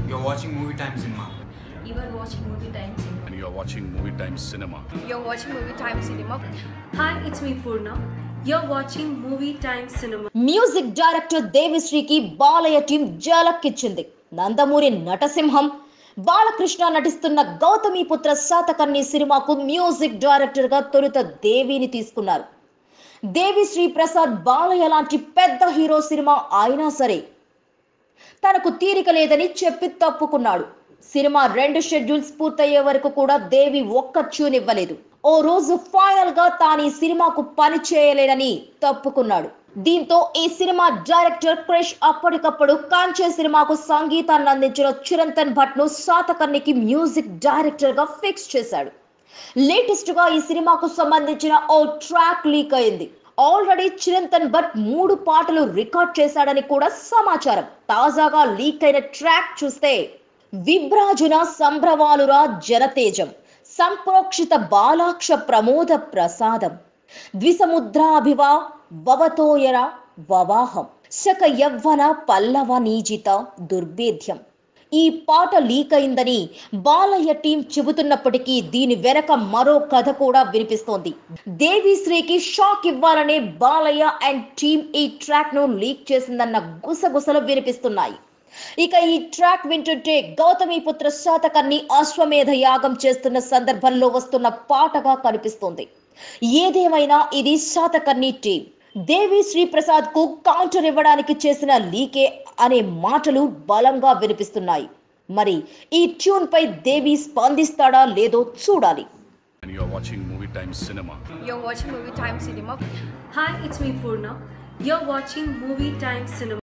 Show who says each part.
Speaker 1: You're watching Movie Time Cinema.
Speaker 2: You are watching Movie Time Cinema.
Speaker 3: and you're watching Movie Time Cinema.
Speaker 2: You're watching Movie Time Cinema.
Speaker 4: Hi, it's me Purna. You're watching Movie Time Cinema.
Speaker 5: Music director దేవిశ్రీకి Balayya team జలక్కిచ్చింది నందమూరి నటసింహం బాలకృష్ణ నటిస్తున్న గౌతమిపుత్ర శాతకర్ణి సినిమాకు music director గా తొలుత దేవిని తీసుకున్నారు దేవిశ్రీ ప్రసాద్ బాలయ్య లాంటి పెద్ద హీరో సినిమా అయినా సరే తనకు తీరిక లేదని చెప్పి తప్పుకున్నాడు సినిమా రెండు షెడ్యూల్స్ పూర్తయ్యే వరకు కూడా దేవి ఒక్క ట్యూన్ ఇవ్వలేదు ఓ రోజు ఫైనల్ గా తాను ఈ సినిమాకు పని చేయలేనని తప్పుకున్నాడు దీంతో ఈ సినిమా డైరెక్టర్ క్రిష్ అప్పటికప్పుడు కాంచే సినిమాకు సంగీతాన్ని అందించిన చిరంతన్ భట్ ను శాతకర్ణికి మ్యూజిక్ డైరెక్టర్ గా ఫిక్స్ చేశాడు లేటెస్ట్ గా ఈ సినిమాకు సంబంధించిన ఓ ట్రాక్ లీక్ అయింది ఆల్రెడీ చిరంతన్ భట్ మూడు పాటలు రికార్డ్ చేశాడని కూడా సమాచారం తాజాగా లీక్ అయిన ట్రాక్ చూస్తే విభ్రాజున సంభ్రవాలురా జనతేజం సంప్రోక్షిత బాలాక్ష ప్రమోద ప్రసాదం ద్విసముద్రాభివా వవతోయర వవాహం శక యవ్వన పల్లవ నీజిత దుర్భేద్యం ఈ పాట లీక్ అయిందని బాలయ్య టీం చెబుతున్నప్పటికీ దీని వెనక మరో కథ కూడా వినిపిస్తోంది దేవిశ్రీకి షాక్ ఇవ్వాలనే బాలయ్య అండ్ టీం ఈ ట్రాక్ ను లీక్ చేసిందన్న గుసగుసలు వినిపిస్తున్నాయి ఇక ఈ ట్రాక్ వింటుంటే గౌతమిపుత్ర శాతకర్ణి అశ్వమేధ యాగం చేస్తున్న సందర్భంలో వస్తున్న పాటగా కనిపిస్తోంది ఏదేమైనా ఇది శాతకర్ణి టీం దేవి శ్రీప్రసాద్ కు కౌంటర్ ఇవ్వడానికి చేసిన లీకే అనే మాటలు బలంగా వినిపిస్తున్నాయి మరి ఈ ట్యూన్ పై దేవి స్పందిస్తాడా లేదో చూడాలి
Speaker 3: And you're watching Movie Time Cinema.
Speaker 2: You're watching Movie Time Cinema.
Speaker 4: Hi, it's me Purna. You're watching Movie Time Cinema.